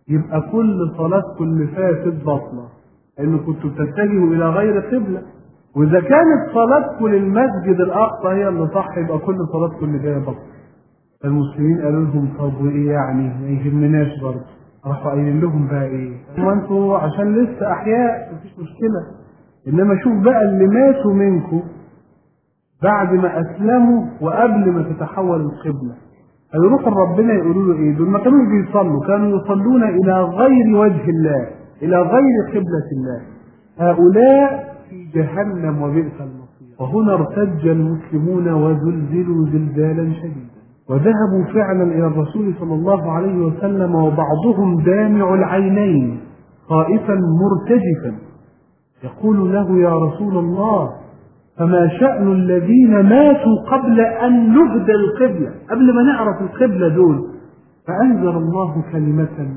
يبقى كل صلاتكم اللي فاتت باطلة لأن كنتوا بتتجهوا إلى غير قبلة وإذا كانت صلاتكم للمسجد الأقصى هي اللي صح يبقى كل صلاتكم اللي جاية باطلة فالمسلمين قالوا لهم طب وإيه يعني ما يهمناش برضه راحوا قايلين لهم بقى إيه؟ هو أنتوا عشان لسه أحياء مفيش مشكلة إنما شوف بقى اللي ماتوا منكم بعد ما أسلموا وقبل ما تتحول القبلة هيروحوا ربنا يقولوا له ايه دول ما كانوا بيصلوا كانوا يصلون الى غير وجه الله الى غير قبلة الله هؤلاء في جهنم وبئس المصير وهنا ارتج المسلمون وزلزلوا زلزالا شديدا وذهبوا فعلا الى الرسول صلى الله عليه وسلم وبعضهم دامع العينين خائفا مرتجفا يقول له يا رسول الله فما شأن الذين ماتوا قبل أن نهدى القبلة قبل ما نعرف القبلة دول فأنزل الله كلمة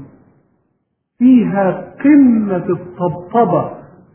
فيها قمة الطبطبة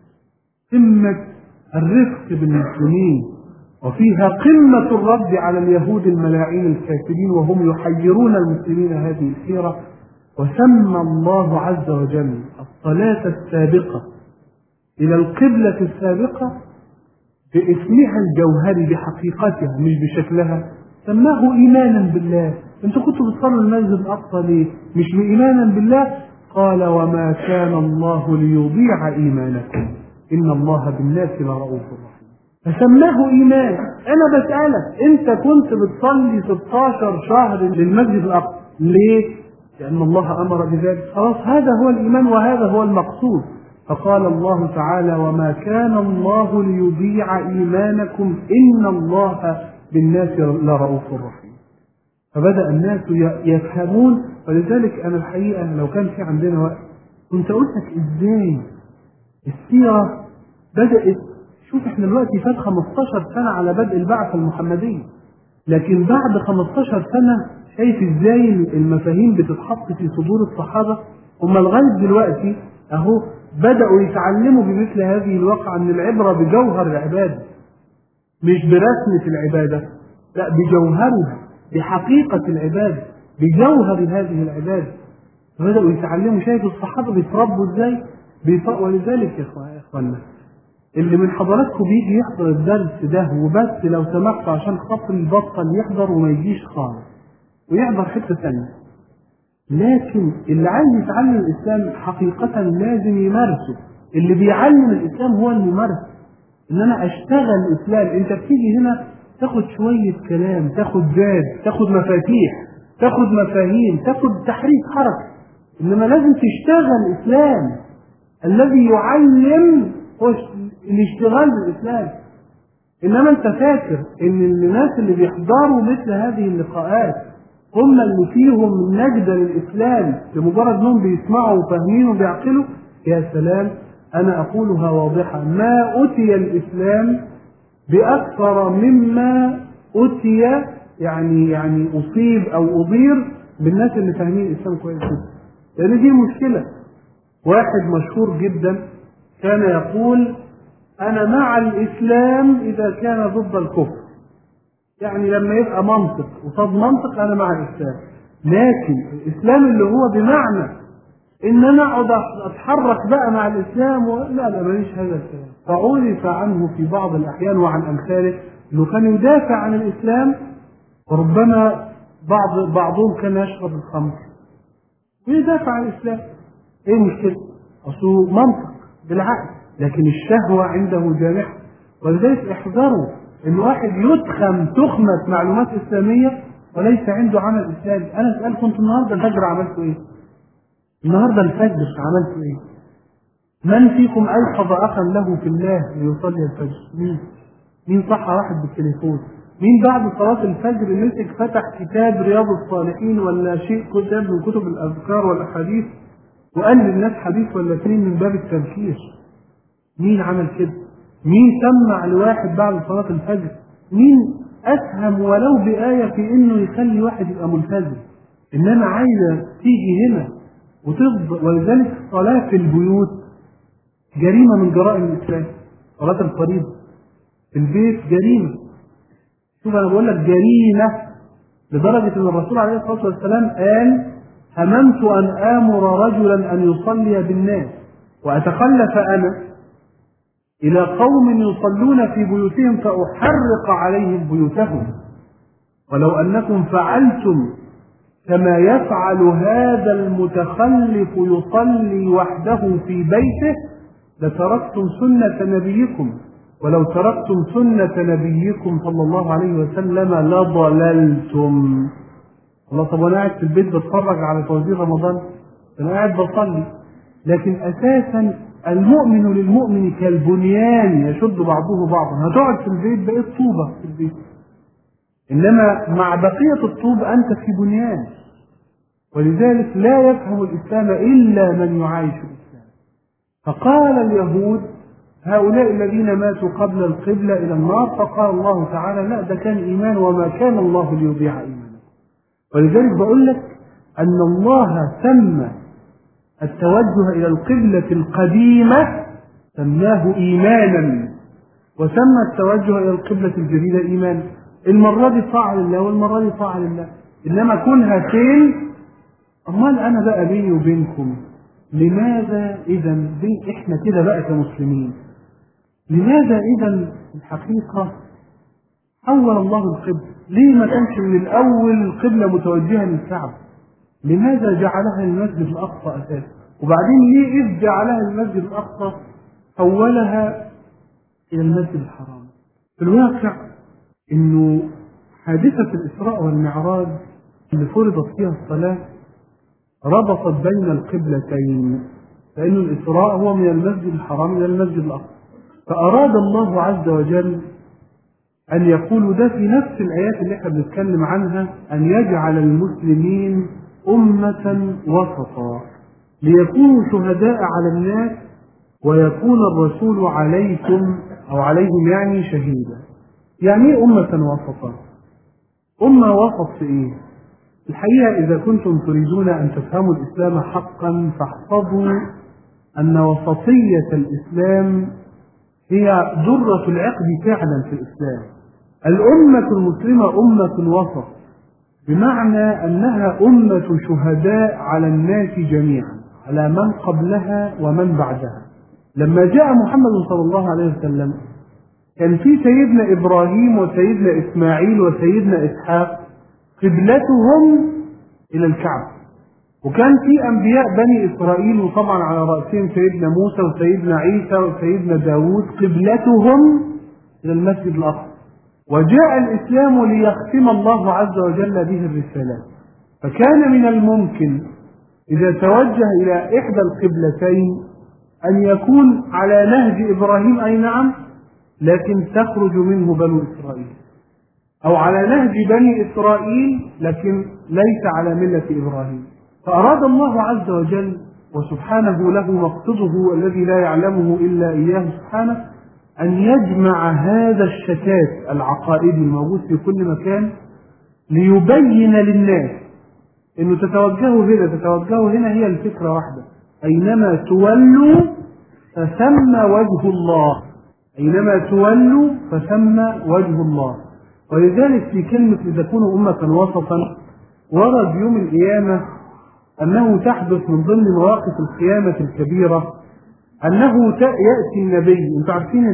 قمة الرفق بالمسلمين وفيها قمة الرد على اليهود الملاعين الكافرين وهم يحيرون المسلمين هذه الحيرة وسمى الله عز وجل الصلاة السابقة إلى القبلة السابقة باسمها الجوهري بحقيقتها مش بشكلها سماه ايمانا بالله انتوا كنتوا بتصلوا المسجد الاقصى ليه مش بايمانا بالله قال وما كان الله ليضيع ايمانكم ان الله بالناس لرؤوف رحيم فسماه ايمان انا بسالك انت كنت بتصلي 16 شهر للمسجد الاقصى ليه لان الله امر بذلك خلاص هذا هو الايمان وهذا هو المقصود فقال الله تعالى وما كان الله ليضيع إيمانكم إن الله بالناس لرؤوف رحيم فبدأ الناس يفهمون ولذلك أنا الحقيقة لو كان في عندنا وقت كنت أقول لك إزاي السيرة بدأت شوف احنا دلوقتي فات 15 سنة على بدء البعثة المحمدية لكن بعد 15 سنة شايف ازاي المفاهيم بتتحط في صدور الصحابة هم لغاية دلوقتي اهو بدأوا يتعلموا بمثل هذه الواقعة أن العبرة بجوهر العبادة مش برسمة العبادة لا بجوهرها بحقيقة العبادة بجوهر هذه العبادة فبدأوا يتعلموا شايف الصحابة بيتربوا ازاي ولذلك يا اخوانا اللي من حضراتكم بيجي يحضر الدرس ده وبس لو سمحت عشان خاطر يبطل يحضر وما يجيش خالص ويحضر حتة ثانية لكن اللي عايز يتعلم الاسلام حقيقة لازم يمارسه اللي بيعلم الاسلام هو اللي يمارسه ان انا اشتغل اسلام انت بتيجي هنا تاخد شوية كلام تاخد زاد تاخد مفاتيح تاخد مفاهيم تاخد تحريك حركة انما لازم تشتغل اسلام الذي يعلم هو الاشتغال بالاسلام انما انت فاكر ان الناس اللي بيحضروا مثل هذه اللقاءات هم اللي فيهم نجدة للإسلام لمجرد أنهم بيسمعوا وفاهمين وبيعقلوا يا سلام أنا أقولها واضحة ما أتي الإسلام بأكثر مما أتي يعني يعني أصيب أو أضير بالناس اللي فاهمين الإسلام كويس جدا لأن دي مشكلة واحد مشهور جدا كان يقول أنا مع الإسلام إذا كان ضد الكفر يعني لما يبقى منطق وصاد منطق انا مع الاسلام لكن الاسلام اللي هو بمعنى ان انا اقعد اتحرك بقى مع الاسلام و... لا لا ماليش هذا الكلام فعرف عنه في بعض الاحيان وعن امثاله انه كان يدافع عن الاسلام وربما بعض بعضهم كان يشرب الخمر ويدافع عن الاسلام ايه المشكله؟ اصله منطق بالعقل لكن الشهوه عنده جامحه ولذلك احذروا ان واحد يتخم تخمة معلومات اسلامية وليس عنده عمل اسلامي انا اسألكم انتوا النهاردة الفجر عملتوا ايه النهاردة الفجر عملتوا ايه من فيكم ايقظ اخا له في الله ليصلي الفجر مين مين صح واحد بالتليفون مين بعد صلاة الفجر مسك فتح كتاب رياض الصالحين ولا شيء كتاب من كتب الأذكار والأحاديث وقال للناس حديث ولا اثنين من باب التذكير مين عمل كده مين سمع لواحد بعد صلاة الفجر مين أسهم ولو بآية في إنه يخلي واحد يبقى ملتزم إنما عايزة تيجي هنا وتفضل ولذلك صلاة في البيوت جريمة من جرائم الإسلام صلاة الفريضة في البيت جريمة شوف أنا بقول لك جريمة لدرجة إن الرسول عليه الصلاة والسلام قال هممت أن آمر رجلا أن يصلي بالناس وأتخلف أنا إلى قوم يصلون في بيوتهم فأحرق عليهم بيوتهم ولو أنكم فعلتم كما يفعل هذا المتخلف يصلي وحده في بيته لتركتم سنة نبيكم ولو تركتم سنة نبيكم صلى الله عليه وسلم لضللتم الله طب وانا قاعد في البيت بتفرج على توزيع رمضان انا قاعد بصلي لكن اساسا المؤمن للمؤمن كالبنيان يشد بعضه بعضا هتقعد في البيت بقيت طوبة في البيت إنما مع بقية الطوب أنت في بنيان ولذلك لا يفهم الإسلام إلا من يعايش الإسلام فقال اليهود هؤلاء الذين ماتوا قبل القبلة إلى النار فقال الله تعالى لا ده كان إيمان وما كان الله ليضيع إيمانه ولذلك بقول لك أن الله سمى التوجه إلى القبلة القديمة سماه إيمانا وسمى التوجه إلى القبلة الجديدة إيمانا المرة دي طاعة لله والمرة دي طاعة لله إنما كونها فين أمال أنا بقى بيني وبينكم لماذا إذا إحنا كده بقى كمسلمين لماذا إذا الحقيقة حول الله القبلة ليه ما كانش من الأول القبلة متوجهة للكعبة لماذا جعلها المسجد الأقصى أساسا وبعدين ليه إذ جعلها المسجد الأقصى حولها إلى المسجد الحرام في الواقع إنه حادثة الإسراء والمعراج اللي فرضت فيها الصلاة ربطت بين القبلتين لأن الإسراء هو من المسجد الحرام إلى المسجد الأقصى فأراد الله عز وجل أن يقول ده في نفس الآيات اللي احنا بنتكلم عنها أن يجعل المسلمين أمة وسطا ليكونوا شهداء على الناس ويكون الرسول عليكم أو عليهم يعني شهيدا يعني ايه أمة وسطا أمة وسط في إيه الحقيقة إذا كنتم تريدون أن تفهموا الإسلام حقا فاحفظوا أن وسطية الإسلام هي ذرة العقد فعلا في الإسلام الأمة المسلمة أمة وسط بمعنى أنها أمة شهداء على الناس جميعا على من قبلها ومن بعدها لما جاء محمد صلى الله عليه وسلم كان في سيدنا إبراهيم وسيدنا إسماعيل وسيدنا إسحاق قبلتهم إلى الكعبة وكان في أنبياء بني إسرائيل وطبعا على رأسهم سيدنا موسى وسيدنا عيسى وسيدنا داود قبلتهم إلى المسجد الأقصى وجاء الإسلام ليختم الله عز وجل به الرسالات فكان من الممكن إذا توجه إلى إحدى القبلتين أن يكون على نهج إبراهيم أي نعم لكن تخرج منه بنو إسرائيل أو على نهج بني إسرائيل لكن ليس على ملة إبراهيم فأراد الله عز وجل وسبحانه له مقصده الذي لا يعلمه إلا إياه سبحانه أن يجمع هذا الشتات العقائدي الموجود في كل مكان ليبين للناس انه تتوجهوا هنا تتوجهوا هنا هي الفكره واحده اينما تولوا فثم وجه الله اينما تولوا فثم وجه الله ولذلك في كلمه لتكونوا امه وسطا ورد يوم القيامه انه تحدث من ضمن مواقف القيامه الكبيره انه ياتي النبي انتم عارفين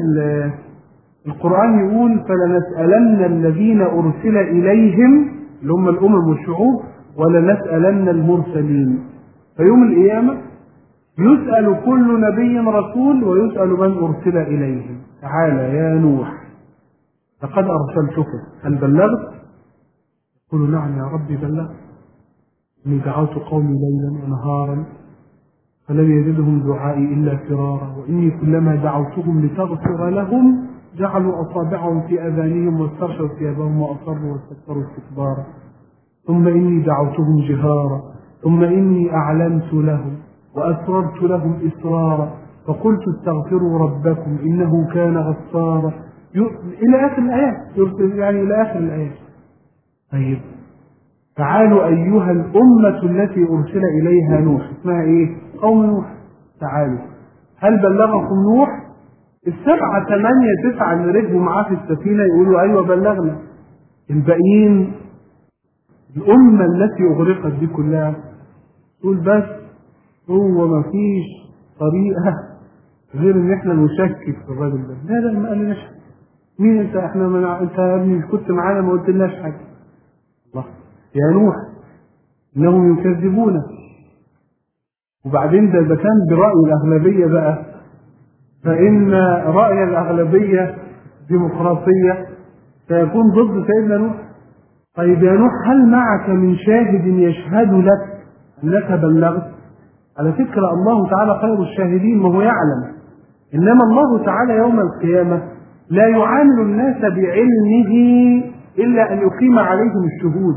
القران يقول فلنسالن الذين ارسل اليهم اللي هم الامم والشعوب ولنسالن المرسلين فيوم القيامه يسال كل نبي رسول ويسال من ارسل اليهم تعالى يا نوح لقد ارسلتك هل بلغت يقول نعم يا ربي بلغت اني دعوت قومي ليلا ونهارا فلم يزدهم دعائي إلا فرارا وإني كلما دعوتهم لتغفر لهم جعلوا أصابعهم في أذانهم واسترشوا ثيابهم وأصروا واستكبروا استكبارا ثم إني دعوتهم جهارا ثم إني أعلنت لهم وأسررت لهم إسرارا فقلت استغفروا ربكم إنه كان غفارا إلى آخر الآيات يعني إلى آخر الآيات طيب تعالوا أيها الأمة التي أرسل إليها نوح اسمها إيه؟ قوم نوح تعالوا هل بلغكم نوح؟ السبعة ثمانية تسعة اللي ركبوا معاه في السفينة يقولوا أيوة بلغنا الباقيين الأمة التي أغرقت دي كلها تقول بس هو ما فيش طريقة غير ان احنا نشكك في الراجل ده لا لا ما قالناش حاجة مين انت احنا منع... انت يا ابني كنت معانا ما قلتلناش حاجة الله يا نوح انهم يكذبونك وبعدين ده اذا كان برأي الأغلبية بقى فإن رأي الأغلبية ديمقراطية سيكون ضد سيدنا نوح طيب يا نوح هل معك من شاهد يشهد لك أنك بلغت على فكرة الله تعالى خير الشاهدين ما هو يعلم إنما الله تعالى يوم القيامة لا يعامل الناس بعلمه إلا أن يقيم عليهم الشهود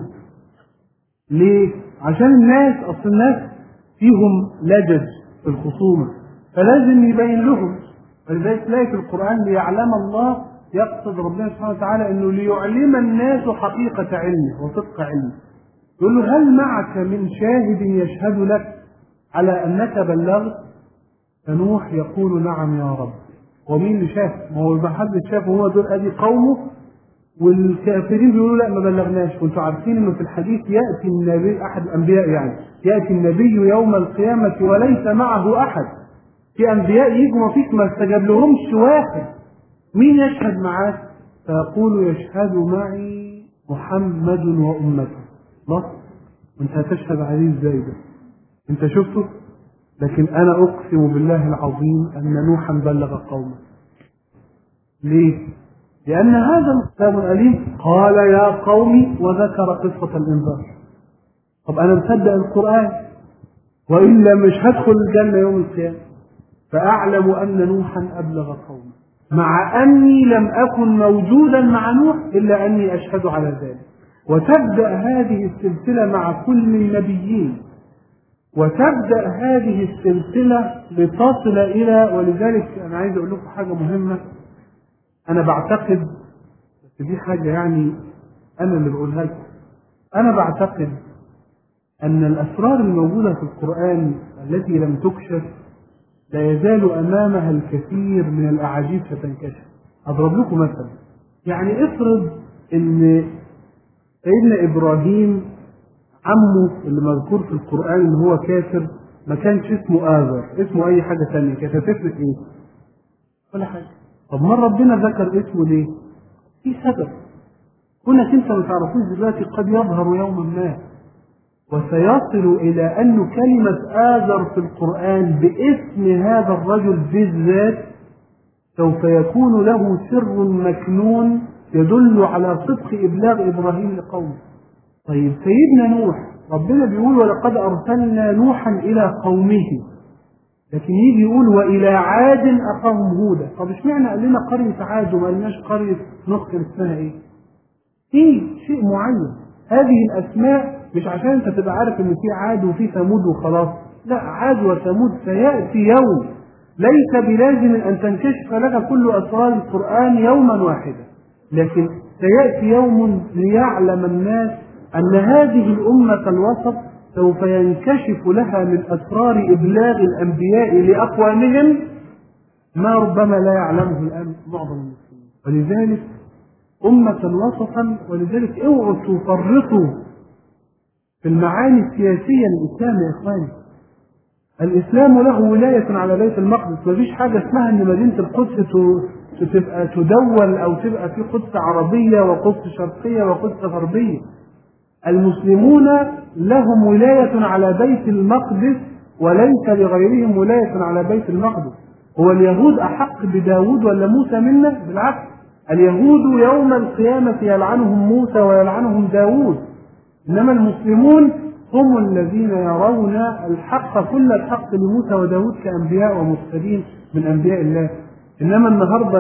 ليه؟ عشان الناس أصل الناس فيهم لجج في الخصومة فلازم يبين لهم ولذلك تلاقي في القرآن ليعلم الله يقصد ربنا سبحانه وتعالى انه ليعلم الناس حقيقة علمه وصدق علمه. يقول له هل معك من شاهد يشهد لك على انك بلغت؟ فنوح يقول نعم يا رب. ومين اللي شاف؟ ما هو ما حد شافه هو دول ادي قومه والكافرين بيقولوا لا ما بلغناش وانتم عارفين انه في الحديث ياتي النبي احد الانبياء يعني ياتي النبي يوم القيامه وليس معه احد في انبياء يجوا ما فيش ما استجاب لهمش واحد مين يشهد معاك فيقول يشهد معي محمد وامته الله انت هتشهد عليه ازاي ده انت شفته لكن انا اقسم بالله العظيم ان نوحا بلغ قومه ليه لأن هذا الكتاب الأليم قال يا قوم وذكر قصة الإنذار طب أنا مصدق القرآن وإلا مش هدخل الجنة يوم القيامة فأعلم أن نوحا أبلغ قومه مع أني لم أكن موجودا مع نوح إلا أني أشهد على ذلك وتبدأ هذه السلسلة مع كل النبيين وتبدأ هذه السلسلة لتصل إلى ولذلك أنا عايز أقول لكم حاجة مهمة أنا بعتقد بس دي حاجة يعني أنا اللي بقولها لكم أنا بعتقد أن الأسرار الموجودة في القرآن التي لم تكشف لا يزال أمامها الكثير من الأعاجيب ستنكشف أضرب لكم مثلا يعني افرض أن سيدنا إبراهيم عمه اللي مذكور في القرآن إن هو كافر ما كانش اسمه آذر اسمه أي حاجة ثانية كانت هتفرق إيه؟ ولا حاجة طب ما ربنا ذكر اسمه ليه؟ في سبب كونك انت ما تعرفوش دلوقتي قد يظهر يوما ما وسيصل الى ان كلمة آذر في القرآن باسم هذا الرجل بالذات سوف يكون له سر مكنون يدل على صدق ابلاغ ابراهيم لقومه. طيب سيدنا نوح ربنا بيقول ولقد ارسلنا نوحا الى قومه لكن يجي يقول والى عاد اخاهم هودا طب اشمعنى قال لنا قريه عاد وما قالناش قريه نوح كان اسمها ايه؟ في شيء معين هذه الاسماء مش عشان انت تبقى عارف ان في عاد وفي ثمود وخلاص لا عاد وثمود سياتي يوم ليس بلازم ان تنكشف لك كل اسرار القران يوما واحدا لكن سياتي يوم ليعلم الناس ان هذه الامه الوسط سوف ينكشف لها من اسرار ابلاغ الانبياء لاقوامهم ما ربما لا يعلمه الان معظم المسلمين ولذلك أمة وسطا ولذلك اوعوا تفرطوا في المعاني السياسية للإسلام يا إخواني. الإسلام له ولاية على بيت المقدس، مفيش حاجة اسمها إن مدينة القدس تبقى تدول أو تبقى في قدس عربية وقدس شرقية وقدس غربية. المسلمون لهم ولاية على بيت المقدس وليس لغيرهم ولاية على بيت المقدس. هو اليهود أحق بداود ولا موسى منا؟ بالعكس اليهود يوم القيامة يلعنهم موسى ويلعنهم داود إنما المسلمون هم الذين يرون الحق كل الحق لموسى وداود كأنبياء ومرسلين من أنبياء الله إنما النهاردة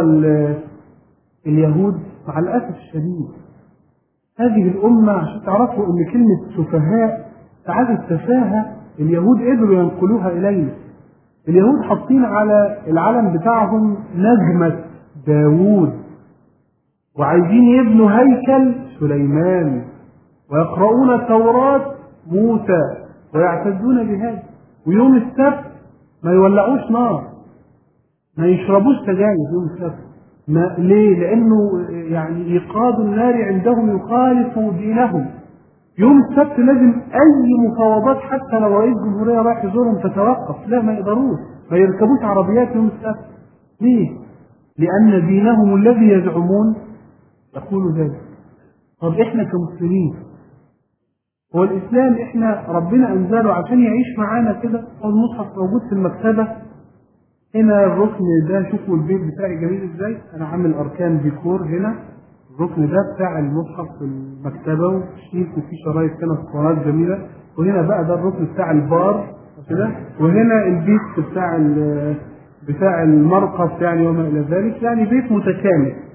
اليهود مع الأسف الشديد هذه الأمة عشان تعرفوا إن كلمة سفهاء ساعات التفاهة اليهود قدروا ينقلوها إلينا اليهود حاطين على العلم بتاعهم نجمة داوود وعايزين يبنوا هيكل سليمان ويقرؤون التوراة موسى ويعتزون بهذا ويوم السبت ما يولعوش نار ما يشربوش سجاير يوم السبت ما ليه؟ لأنه يعني إيقاد النار عندهم يخالف دينهم يوم السبت لازم اي مفاوضات حتى لو رئيس جمهوريه رايح يزورهم تتوقف لا ما يقدروش ما يركبوش عربيات يوم السبت ليه؟ لان دينهم الذي يزعمون يقول ذلك طب احنا كمسلمين هو الاسلام احنا ربنا انزله عشان يعيش معانا كده هو المصحف موجود في المكتبه هنا الركن ده شوفوا البيت بتاعي جميل ازاي انا عامل اركان ديكور هنا الركن ده بتاع المصحف في المكتبه وشيك وفي شرايط كده اسطوانات جميله وهنا بقى ده الركن بتاع البار كده وهنا البيت بتاع ال- بتاع المرقص يعني وما الى ذلك يعني بيت متكامل